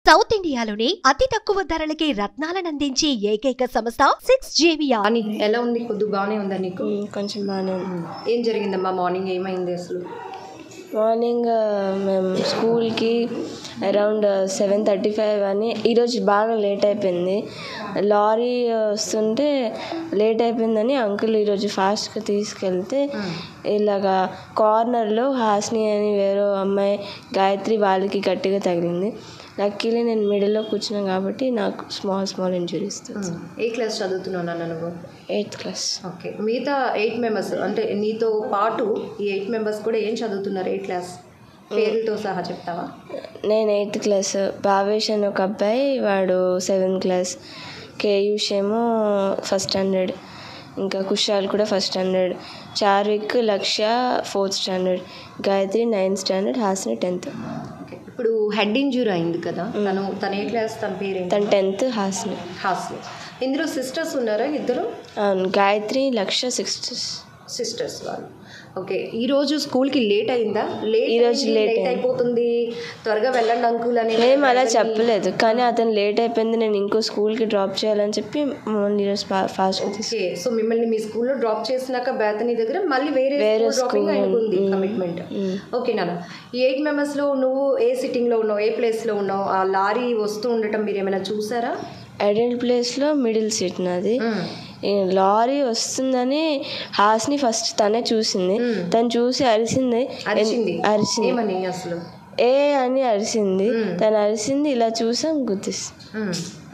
South ఇండియాలోనే అతి తక్కువ ధరలకి రత్నాలనందించే ఏకైక సంస్థ సిక్స్ జేవియా అని ఎలా ఉంది కొద్ది బాగానే ఉందా నీకు ఉమ్, కొంచెం బాగానే ఉంది ఏం జరిగిందమ్మా మార్నింగ్ ఏమైంది అసలు మార్నింగ్ ఆ, మేము స్కూల్కి అరౌండ్ సెవెన్ థర్టీ ఫైవ్ అని ఈరోజు బాగా లేట్ అయిపోయింది లారీ వస్తుంటే లేట్ అయిపోయిందని అంకుల్ ఈరోజు ఫాస్ట్గా తీసుకెళ్తే ఇలాగా కార్నర్లో హాస్ని అని వేరే అమ్మాయి గాయత్రి వాళ్ళకి గట్టిగా తగిలింది లక్కీలీ నేను మిడిల్లో కూర్చున్నాను కాబట్టి నాకు స్మాల్ స్మాల్ ఇంజురీస్ ఏ క్లాస్ చదువుతున్నావు నాన్న నువ్వు ఎయిత్ క్లాస్ ఓకే మిగతా ఎయిట్ మెంబర్స్ అంటే నీతో పాటు ఈ ఎయిట్ మెంబర్స్ కూడా ఏం చదువుతున్నారు ఏ క్లాస్ పేర్లతో సహా చెప్తావా నేను ఎయిత్ క్లాస్ భావేష్ అని ఒక అబ్బాయి వాడు సెవెంత్ క్లాస్ కేయూష్ ఏమో ఫస్ట్ స్టాండర్డ్ ఇంకా కుషాల్ కూడా first standard Charvik Lakshya fourth standard Gayatri ninth standard Hasni tenth okay ఇప్పుడు హెడ్ ఇంజూరీ అయింది కదా తను తన ఏ క్లాస్ తన పేరేంటి తను టెన్త్ హాస్ని హాస్ని ఇందులో సిస్టర్స్ ఉన్నారా ఇద్దరు అవును గాయత్రి లక్ష్య సిక్స్త్ సిస్టర్స్ వాళ్ళు ఓకే ఈ రోజు స్కూల్కి లేట్ అయిందా లేట్ ఈ రోజు అయింది, late లేట్ అయింది. అయిపోతుంది త్వరగా వెళ్ళండి అంకుల్ అని మేము అలా చెప్పలేదు కానీ అతను లేట్ అయిపోయింది నేను ఇంకో స్కూల్కి డ్రాప్ చేయాలని చెప్పి మమ్మల్ని ఈరోజు ఫాస్ట్గా తీసుకు ఓకే సో మిమ్మల్ని మీ స్కూల్లో డ్రాప్ చేసినాక బేతని దగ్గర మళ్ళీ వేరే వేరే స్కూల్ డ్రాపింగ్ school, ఆయనకుంది మ్మ్. కమిట్మెంట్ మ్మ్. ఓకే నాన్న ఈ ఎయిట్ మెంబర్స్లో నువ్వు ఏ సిట్టింగ్లో ఉన్నావు ఏ ప్లేస్లో ఉన్నావు ఆ లారీ వస్తూ ఉండటం మీరు ఏమైనా చూసారా అడల్ట్ ప్లేస్లో మిడిల్ సీట్ నాది ఈ లారీ వస్తుందని హాస్ని ఫస్ట్ తనే చూసింది మ్మ్. తను చూసి అరిసింది అరిచింది ఎన్- అరిసింది ఏమని అసలు ఏ అని అరిసింది మ్మ్. తను అరిసింది ఇలా చూసాం గుద్దేసి మ్మ్.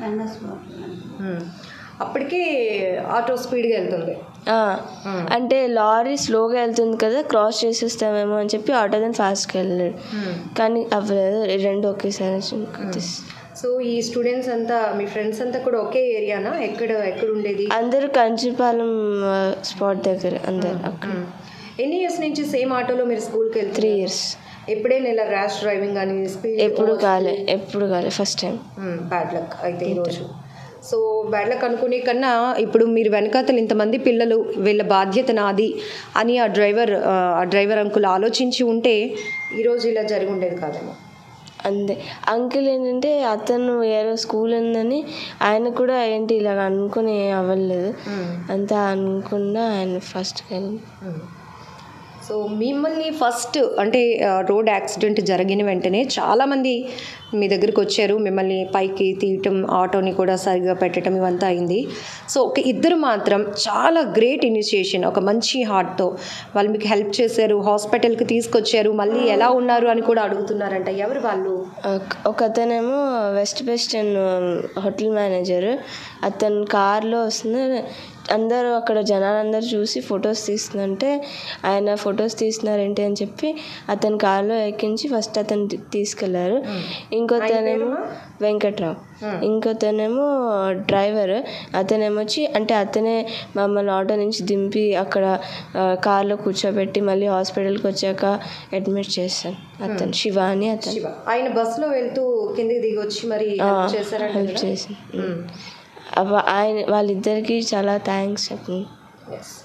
మ్మ్. అప్పటికే ఆటో స్పీడ్గా వెళ్తుంది ఆ, మ్మ్. అంటే లారీ స్లోగా వెళ్తుంది కదా క్రాస్ చేసేస్తామేమో అని చెప్పి ఆటో దాన్ని ఫాస్ట్గా వెళ్ళాడు మ్మ్. కానీ అవ్వలేదు రెండు ఒకేసారి వచ్చింది గుద్దేసి సో ఈ స్టూడెంట్స్ అంతా మీ ఫ్రెండ్స్ అంతా కూడా ఒకే ఏరియానా ఎక్కడ ఎక్కడ ఉండేది అందరూ కంచిపాలెం స్పాట్ దగ్గర అందరు అక్కడ మ్మ్. ఎన్ని ఇయర్స్ నుంచి సేమ్ ఆటోలో మీరు స్కూల్కి వెళ్తారు త్రీ ఇయర్స్ ఎప్పుడైనా ఇలా ర్యాష్ డ్రైవింగ్ కానీ స్పీడ్ ఎప్పుడు కాలే ఎప్పుడు కాలే ఫస్ట్ టైం బ్యాడ్ లక్ అయితే ఈరోజు సో బ్యాడ్ లక్ అనుకునే కన్నా ఇప్పుడు మీరు వెనకాతలు ఇంతమంది పిల్లలు వీళ్ళ బాధ్యత నాది అని ఆ డ్రైవర్ ఆ డ్రైవర్ అంకుల్ ఆలోచించి ఉంటే ఈరోజు ఇలా జరిగి ఉండేది కాదేమో అంతే అంకుల్ ఏంటంటే అతను ఏదో స్కూల్ ఉందని ఆయన కూడా ఏంటి ఇలాగ అనుకుని అవ్వలేదు అంతా అనుకున్నా ఆయన ఫస్ట్కి వెళ్ళి సో మిమ్మల్ని ఫస్ట్ అంటే రోడ్ యాక్సిడెంట్ జరిగిన వెంటనే చాలామంది మీ దగ్గరికి వచ్చారు మిమ్మల్ని పైకి తీయటం ఆటోని కూడా సరిగ్గా పెట్టడం ఇవంతా అయింది సో ఒక ఇద్దరు మాత్రం చాలా గ్రేట్ ఇనిషియేషన్ ఒక మంచి హార్ట్తో వాళ్ళు మీకు హెల్ప్ చేశారు హాస్పిటల్కి తీసుకొచ్చారు మళ్ళీ ఎలా ఉన్నారు అని కూడా అడుగుతున్నారంట ఎవరు వాళ్ళు ఒక- ఒక అతనేమో వెస్ట్ వెస్టర్న్ హోటల్ మేనేజర్ అతను కార్లో వస్తుంది అందరూ అక్కడ జనాలందరూ చూసి ఫొటోస్ తీస్తుందంటే ఆయన ఫొటోస్ తీస్తున్నారేంటి అని చెప్పి అతని కార్లో ఎక్కించి ఫస్ట్ అతను తీ- తీసుకెళ్లారు ఇంకొతనేమో వెంకట్రావు ఇంకొతనేమో డ్రైవర్ అతనేమో వచ్చి అంటే అతనే మమ్మల్ని ఆటో నుంచి దింపి అక్కడ ఆ, కార్లో కూర్చోబెట్టి మళ్ళీ హాస్పిటల్కి వచ్చాక అడ్మిట్ చేశాను అతను శివ అని అతను శివ ఆయన బస్సులో వెళ్తూ కిందికి దిగి వచ్చి మరి help చేశారంట హెల్ప్ కదా? చేసి మ్మ్. అవ- ఆయన వాళ్ళిద్దరికి చాలా థ్యాంక్స్ చెప్పండి ఎస్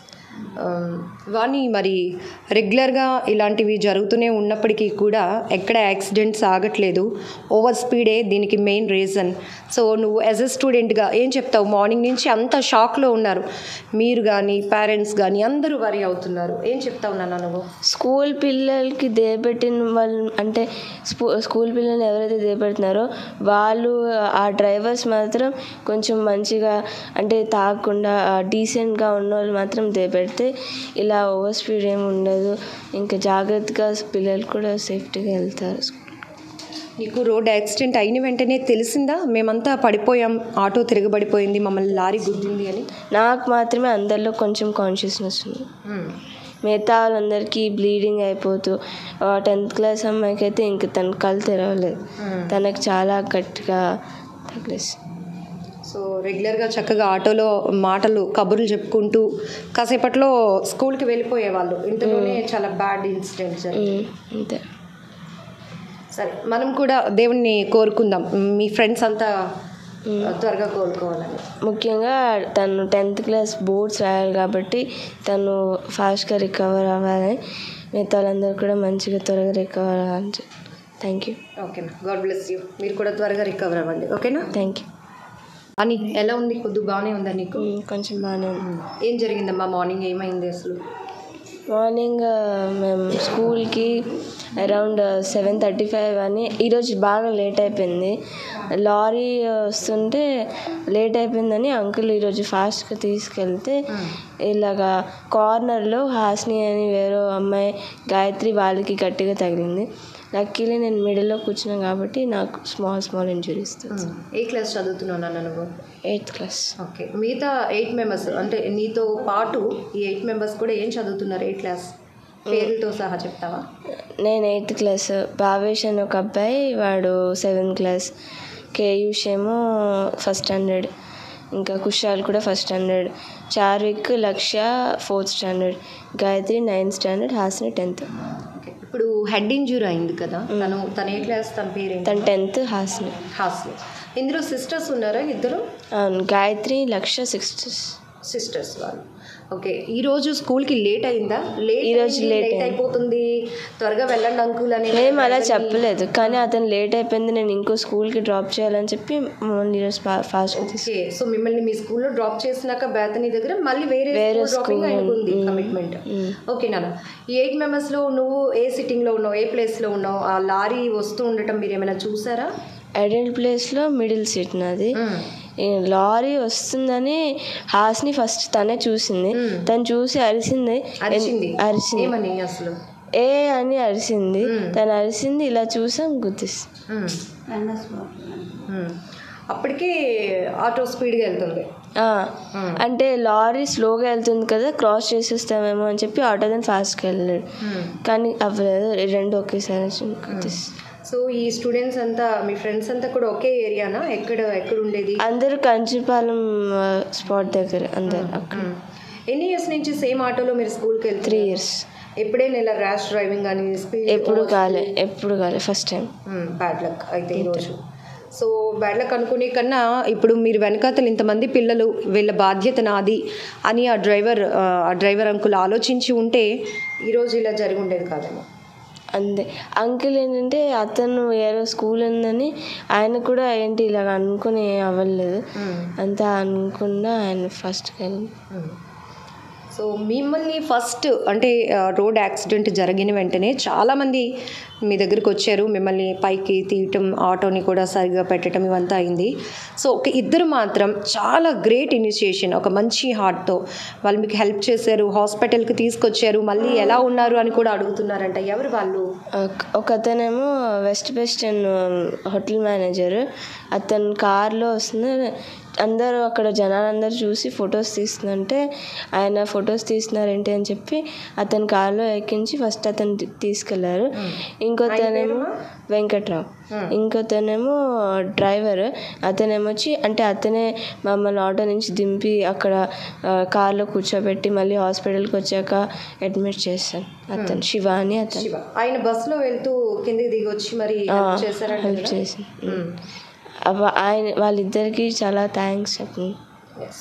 వాణి మరి రెగ్యులర్గా ఇలాంటివి జరుగుతూనే ఉన్నప్పటికీ కూడా ఎక్కడ యాక్సిడెంట్స్ ఆగట్లేదు ఓవర్ స్పీడే దీనికి మెయిన్ రీజన్ సో నువ్వు యాజ్ ఎ స్టూడెంట్గా ఏం చెప్తావు మార్నింగ్ నుంచి అంత షాక్లో ఉన్నారు మీరు కానీ పేరెంట్స్ కానీ అందరూ వరి అవుతున్నారు ఏం చెప్తావు నాన్న నువ్వు స్కూల్ పిల్లలకి దేపెట్టిన వాళ్ళు అంటే స్కూ స్కూల్ పిల్లల్ని ఎవరైతే దేపెడుతున్నారో వాళ్ళు ఆ డ్రైవర్స్ మాత్రం కొంచెం మంచిగా అంటే తాగకుండా డీసెంట్గా ఉన్న వాళ్ళు మాత్రం దేపెడితే ఇలా ఓవర్ స్పీడ్ ఏమి ఉండదు ఇంకా జాగ్రత్తగా పిల్లలు కూడా సేఫ్టీగా వెళ్తారు నీకు రోడ్ యాక్సిడెంట్ అయిన వెంటనే తెలిసిందా మేమంతా పడిపోయాం ఆటో తిరగబడిపోయింది మమ్మల్ని లారీ గుద్దింది అని నాకు మాత్రమే అందరిలో కొంచెం కాన్షియస్నెస్ ఉంది మిగతా వాళ్ళందరికీ బ్లీడింగ్ అయిపోతూ టెన్త్ క్లాస్ అమ్మాయికి అయితే ఇంక తన కళ్ళు తెరవలేదు తనకు చాలా గట్టిగా తగిలేసి సో రెగ్యులర్గా చక్కగా ఆటోలో మాటలు కబుర్లు చెప్పుకుంటూ కాసేపట్లో స్కూల్కి వెళ్ళిపోయేవాళ్ళు ఇంతలోనే చాలా బ్యాడ్ ఇన్సిడెంట్ జరిగింది ఉమ్, అంతే సరే మనం కూడా దేవుణ్ణి కోరుకుందాం మీ ఫ్రెండ్స్ అంతా త్వరగా కోలుకోవాలని ముఖ్యంగా తను టెన్త్ క్లాస్ బోర్డ్స్ రాయాలి కాబట్టి తను ఫాస్ట్గా రికవర్ అవ్వాలి మిగతా వాళ్ళందరూ కూడా మంచిగా త్వరగా రికవర్ అవ్వాలని చెప్పి thank you okay God bless you మీరు కూడా త్వరగా రికవర్ అవ్వండి ఓకేనా థ్యాంక్ యూ అని ఎలా ఉంది కొద్ది బాగానే ఉందా నీకు కొంచెం బాగానే ఉంది ఏం జరిగిందమ్మా మార్నింగ్ ఏమైంది అసలు మార్నింగ్ మేము స్కూల్కి అరౌండ్ సెవెన్ థర్టీ ఫైవ్ అని ఈరోజు బాగా లేట్ అయిపోయింది లారీ వస్తుంటే లేట్ అయిపోయిందని అంకుల్ ఈరోజు ఫాస్ట్గా తీసుకెళ్తే ఇలాగా కార్నర్లో హాస్ని అని వేరే అమ్మాయి గాయత్రి వాళ్ళకి గట్టిగా తగిలింది లక్కీలీ నేను మిడిల్లో కూర్చున్నాను కాబట్టి నాకు స్మాల్ స్మాల్ ఇంజురీస్ ఏ క్లాస్ చదువుతున్నావు నాన్న నువ్వు ఎయిత్ క్లాస్ ఓకే మిగతా ఎయిట్ మెంబర్స్ అంటే నీతో పాటు ఈ ఎయిట్ మెంబర్స్ కూడా ఏం చదువుతున్నారు ఏ క్లాస్ పేర్లతో సహా చెప్తావా నేను ఎయిత్ క్లాస్ భావేష్ అని ఒక అబ్బాయి వాడు సెవెంత్ క్లాస్ కేయూష్ ఏమో ఫస్ట్ స్టాండర్డ్ ఇంకా కుషాల్ కూడా first standard Charvik Lakshya fourth standard Gayatri ninth standard Hasni tenth okay ఇప్పుడు హెడ్ ఇంజూరీ అయింది కదా తను తన ఏ క్లాస్ తన పేరేంటి తను టెన్త్ హాస్ని హాస్ని ఇందులో సిస్టర్స్ ఉన్నారా ఇద్దరు అవును గాయత్రి లక్ష్య సిక్స్త్ సిస్టర్స్ వాళ్ళు ఓకే ఈ రోజు స్కూల్కి లేట్ అయిందా లేట్ ఈ రోజు అయింది, late లేట్ అయింది. అయిపోతుంది త్వరగా వెళ్ళండి అంకుల్ అని మేము అలా చెప్పలేదు కానీ అతను లేట్ అయిపోయింది నేను ఇంకో స్కూల్కి డ్రాప్ చేయాలని చెప్పి మమ్మల్ని ఈరోజు ఫా ఫాస్ట్గా తీసుకు ఓకే సో మిమ్మల్ని మీ స్కూల్లో డ్రాప్ చేసినాక బేతనీ దగ్గర మళ్ళీ వేరే వేరే స్కూల్ డ్రాపింగ్ school ఆయనకు ఉంది ఉంది. కమిట్మెంట్ మ్మ్. ఓకే నాన్న ఈ ఎయిట్ మెంబర్స్లో నువ్వు ఏ సిట్టింగ్లో ఉన్నావు ఏ ప్లేస్లో ఉన్నావు ఆ లారీ వస్తూ ఉండటం మీరు ఏమైనా చూసారా అడల్ట్ ప్లేస్లో మిడిల్ సీట్ నాది ఈ లారీ వస్తుందని హాస్ని ఫస్ట్ తనే చూసింది మ్మ్. తను చూసి అరిసింది అరిచింది అరిసింది ఏమని అసలు ఏ అని అరిసింది మ్మ్. తను అరిసింది ఇలా చూసాం గుర్తిస్ మ్మ్. మ్మ్. అప్పటికే ఆటో స్పీడ్గా వెళ్తుంది మ్మ్. అంటే లారీ స్లోగా వెళ్తుంది కదా క్రాస్ చేసేస్తామేమో అని చెప్పి ఆటో దాన్ని ఫాస్ట్గా వెళ్ళాడు మ్మ్. కానీ అవ్వలేదు రెండు ఒకేసారి వచ్చింది గుర్తిస్ సో ఈ స్టూడెంట్స్ అంతా మీ ఫ్రెండ్స్ అంతా కూడా ఒకే ఏరియానా ఎక్కడ ఎక్కడ ఉండేది అందరూ కంచిపాలెం స్పాట్ దగ్గర అందరు అక్కడ మ్మ్. ఎన్ని ఇయర్స్ నుంచి సేమ్ ఆటోలో మీరు స్కూల్కి వెళ్తారు త్రీ ఇయర్స్ ఎప్పుడైనా ఇలా ర్యాష్ డ్రైవింగ్ కానీ స్పీడ్ ఎప్పుడు కాలే ఎప్పుడు కాలే ఫస్ట్ టైం బ్యాడ్ లక్ అయితే ఈరోజు సో బ్యాడ్ లక్ అనుకునే కన్నా ఇప్పుడు మీరు వెనకాతలు ఇంతమంది పిల్లలు వీళ్ళ బాధ్యత నాది అని ఆ డ్రైవర్ ఆ డ్రైవర్ అంకుల్ ఆలోచించి ఉంటే ఈరోజు ఇలా జరిగి ఉండేది కాదేమో అంతే అంకుల్ ఏంటంటే అతను ఏదో స్కూల్ ఉందని ఆయన కూడా ఏంటి ఇలాగ అనుకుని అవ్వలేదు అంతా అనుకున్నా ఆయన ఫస్ట్కి వెళ్ళి సో మిమ్మల్ని ఫస్ట్ అంటే ఆ, రోడ్ యాక్సిడెంట్ జరిగిన వెంటనే చాలామంది మీ దగ్గరికి వచ్చారు మిమ్మల్ని పైకి తీయటం ఆటోని కూడా సరిగా పెట్టడం ఇవంతా అయింది సో ఒక ఇద్దరు మాత్రం చాలా గ్రేట్ ఇనిషియేషన్ ఒక మంచి హార్ట్తో వాళ్ళు మీకు హెల్ప్ చేశారు హాస్పిటల్కి తీసుకొచ్చారు మళ్ళీ ఎలా ఉన్నారు అని కూడా అడుగుతున్నారంట ఎవరు వాళ్ళు ఒక- ఒక అతనేమో వెస్ట్ వెస్టర్న్ హోటల్ మేనేజర్ అతను కార్లో వస్తుంది అందరూ అక్కడ జనాలందరూ చూసి ఫొటోస్ తీస్తుందంటే ఆయన ఫొటోస్ తీస్తున్నారేంటి అని చెప్పి అతని కార్లో ఎక్కించి ఫస్ట్ అతను తీ- తీసుకెళ్లారు ఇంకొతనేమో వెంకట్రావు ఇంకొతనేమో డ్రైవర్ అతనేమో వచ్చి అంటే అతనే మమ్మల్ని ఆటో నుంచి దింపి అక్కడ ఆ, కార్లో కూర్చోబెట్టి మళ్ళీ హాస్పిటల్కి వచ్చాక అడ్మిట్ చేస్తాను అతను శివ అని అతను శివ ఆయన బస్సులో వెళ్తూ కిందికి దిగి వచ్చి మరి help చేశారంట హెల్ప్ కదా? చేసి మ్మ్. అవ- ఆయన వాళ్ళిద్దరికి చాలా థ్యాంక్స్ చెప్పండి ఎస్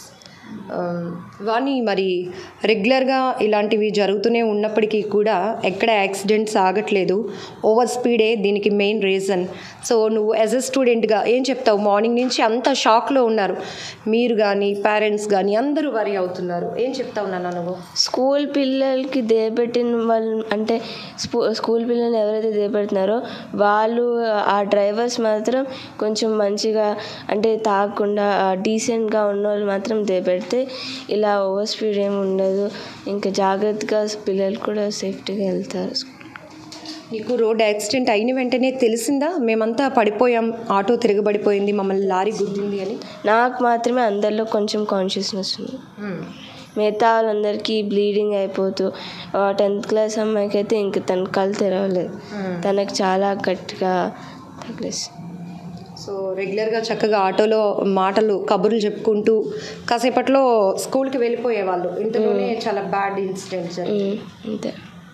వాణి మరి రెగ్యులర్గా ఇలాంటివి జరుగుతూనే ఉన్నప్పటికీ కూడా ఎక్కడ యాక్సిడెంట్స్ ఆగట్లేదు ఓవర్ స్పీడే దీనికి మెయిన్ రీజన్ సో నువ్వు యాజ్ ఎ స్టూడెంట్గా ఏం చెప్తావు మార్నింగ్ నుంచి అంత షాక్లో ఉన్నారు మీరు కానీ పేరెంట్స్ కానీ అందరూ వరి అవుతున్నారు ఏం చెప్తావు నాన్న నువ్వు స్కూల్ పిల్లలకి దేపెట్టిన వాళ్ళు అంటే స్కూ స్కూల్ పిల్లల్ని ఎవరైతే దేపెడుతున్నారో వాళ్ళు ఆ డ్రైవర్స్ మాత్రం కొంచెం మంచిగా అంటే తాగకుండా డీసెంట్గా ఉన్న వాళ్ళు మాత్రం దేపెడితే ఇలా ఓవర్ స్పీడ్ ఏమి ఉండదు ఇంకా జాగ్రత్తగా పిల్లలు కూడా సేఫ్టీగా వెళ్తారు నీకు రోడ్ యాక్సిడెంట్ అయిన వెంటనే తెలిసిందా మేమంతా పడిపోయాం ఆటో తిరగబడిపోయింది మమ్మల్ని లారీ గుద్దింది అని నాకు మాత్రమే అందరిలో కొంచెం కాన్షియస్నెస్ ఉంది మిగతా వాళ్ళందరికీ బ్లీడింగ్ అయిపోతూ టెన్త్ క్లాస్ అమ్మాయికి అయితే ఇంక తన కళ్ళు తెరవలేదు తనకు చాలా గట్టిగా తగిలేసి సో రెగ్యులర్గా చక్కగా ఆటోలో మాటలు కబుర్లు చెప్పుకుంటూ కాసేపట్లో స్కూల్కి వెళ్ళిపోయేవాళ్ళు ఇంతలోనే చాలా బ్యాడ్ ఇన్సిడెంట్ జరిగింది ఉమ్, అంతే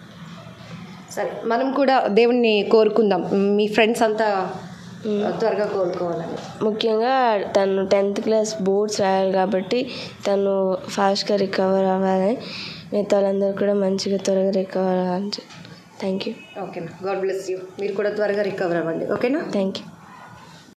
సరే మనం కూడా దేవుణ్ణి కోరుకుందాం మీ ఫ్రెండ్స్ అంతా త్వరగా కోలుకోవాలని ముఖ్యంగా తను టెన్త్ క్లాస్ బోర్డ్స్ రాయాలి కాబట్టి తను ఫాస్ట్గా రికవర్ అవ్వాలని మిగతా వాళ్ళందరూ కూడా మంచిగా త్వరగా రికవర్ అవ్వాలని థ్యాంక్ యూ ఓకేనా గాడ్ బ్లెస్ యూ మీరు కూడా త్వరగా రికవర్ అవ్వండి ఓకేనా థ్యాంక్ యూ